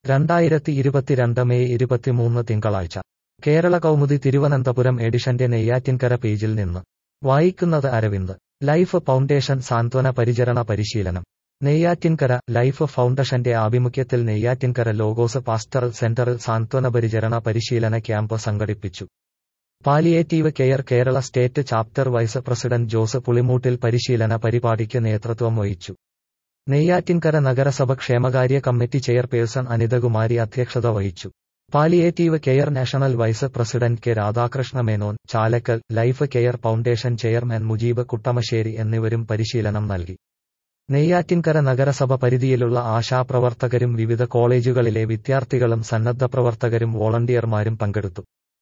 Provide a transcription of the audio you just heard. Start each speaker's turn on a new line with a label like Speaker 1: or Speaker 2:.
Speaker 1: രണ്ടായിരത്തി ഇരുപത്തിരണ്ട് മെയ് ഇരുപത്തിമൂന്ന് തിങ്കളാഴ്ച കേരള കൗമുദി തിരുവനന്തപുരം എഡിഷന്റെ നെയ്യാറ്റിൻകര പേജിൽ നിന്ന് വായിക്കുന്നത് അരവിന്ദ് ലൈഫ് ഫൗണ്ടേഷൻ സാന്ത്വന പരിചരണ പരിശീലനം നെയ്യാറ്റിൻകര ലൈഫ് ഫൗണ്ടേഷന്റെ ആഭിമുഖ്യത്തിൽ നെയ്യാറ്റിൻകര ലോഗോസ് പാസ്റ്ററൽ സെന്ററിൽ സാന്ത്വന പരിചരണ പരിശീലന ക്യാമ്പ് സംഘടിപ്പിച്ചു palliative care Kerala state chapter vice president Jose Pulimoottil പരിശീലന പരിപാടിക്ക് നേതൃത്വം വഹിച്ചു നെയ്യാറ്റിൻകര നഗരസഭ ക്ഷേമകാര്യ കമ്മിറ്റി ചെയർപേഴ്സൺ അനിതകുമാരി അധ്യക്ഷത വഹിച്ചു palliative care national vice president K Radhakrishna Menon Chalakkal life care foundation chairman Mujeeb Kuttamassery എന്നിവരും പരിശീലനം നൽകി നെയ്യാറ്റിൻകര നഗരസഭ പരിധിയിലുള്ള ആശാപ്രവർത്തകരും വിവിധ കോളേജുകളിലെ വിദ്യാർത്ഥികളും സന്നദ്ധ പ്രവർത്തകരും വോളണ്ടിയർമാരും പങ്കെടുത്തു